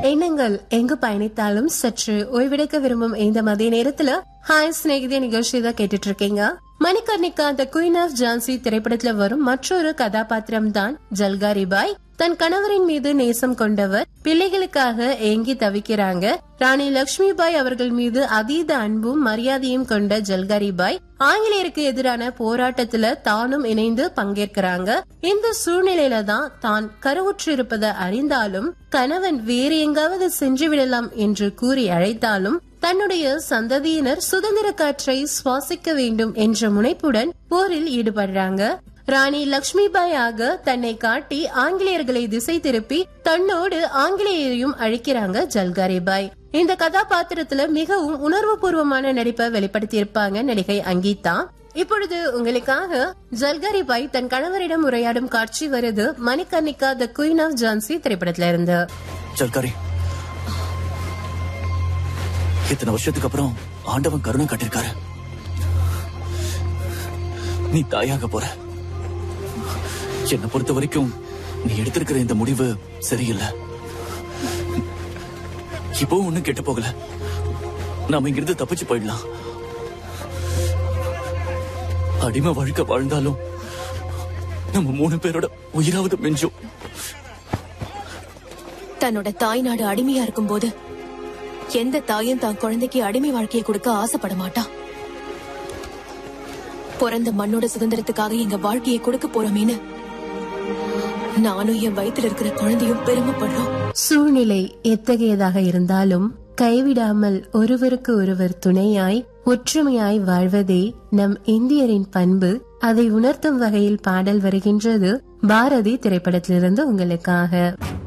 எண்ணங்கள் எங்கு பயணித்தாலும் சற்று ஓய்வெடுக்க விரும்பும் இந்த மதிய நேரத்துல ஹாய் சிநேகிதே நிகழ்ச்சி தான் கேட்டுட்டு இருக்கீங்க Manikarnika the queen of Jhansi திரைப்படத்துல வரும் மற்றொரு கதாபாத்திரம் தான் ஜல்காரி பாய் தன் கணவரின் மீது நேசம் கொண்டவர் பிள்ளைகளுக்காக ஏங்கி தவிக்கிறாங்க ராணி லட்சுமி பாய் அவர்கள் மீது அதீத அன்பும் மரியாதையும் கொண்ட ஜல்காரி பாய் ஆங்கிலேயருக்கு எதிரான போராட்டத்துல தானும் இணைந்து பங்கேற்கிறாங்க இந்த சூழ்நிலையில தான் தான் கருவுற்று இருப்பதை அறிந்தாலும் கணவன் வேறு எங்காவது சென்று விடலாம் என்று கூறி அழைத்தாலும் தன்னுடைய சந்ததியினர் சுதந்திர காற்றை சுவாசிக்க வேண்டும் என்ற முனைப்புடன் போரில் ஈடுபடுறாங்க ராணி லக்ஷ்மிபாய் ஆக தன்னை காட்டி ஆங்கிலேயர்களை திசை திருப்பி தன்னோடு ஆங்கிலேயரையும் அழிக்கிறாங்க ஜல்காரி பாய் இந்த கதாபாத்திரத்துல மிகவும் உணர்வுபூர்வமான நடிப்பை வெளிப்படுத்தியிருப்பாங்க நடிகை அங்கீதா இப்பொழுது உங்களுக்காக ஜல்காரி பாய் தன் கணவரிடம் உரையாடும் காட்சி வருது Manikarnika the queen of Jhansi திரைப்படத்துல இருந்து சல்காரி இத்தனை வருஷத்துக்கு அப்புறம் ஆண்டவன் கருணை காட்டிருக்காரு நீ தாயாக போற என்னை பொறுத்த வரைக்கும் நீ எடுத்திருக்கிற இந்த முடிவு சரியில்லை இப்போ ஒண்ணும் கெட்டு போகல நாம இங்கிருந்து தப்பிச்சு போயிடலாம் அடிமை வாழ்க்கை வாழ்ந்தாலும் நம்ம மூணு பேரோட உயிராவது மிஞ்சும் தன்னோட தாய் நாடு அடிமையா இருக்கும்போது எந்த தாயும் தான் குழந்தைக்கு அடிமை வாழ்க்கையை கொடுக்க ஆசைப்பட மாட்டா பிறந்த மண்ணோட சுதந்திரத்துக்காக எங்க வாழ்க்கையை கொடுக்க போறோமேன்னு நானும் என் வயித்துல இருக்கிற குழந்தையும் பெருமைப்படுறோம் சூழ்நிலை எத்தகையதாக இருந்தாலும் கைவிடாமல் ஒருவருக்கு ஒருவர் துணையாய் ஒற்றுமையாய் வாழ்வதே நம் இந்தியரின் பண்பு அதை உணர்த்தும் வகையில் பாடல் வருகின்றது பாரதி திரைப்படத்திலிருந்து உங்களுக்காக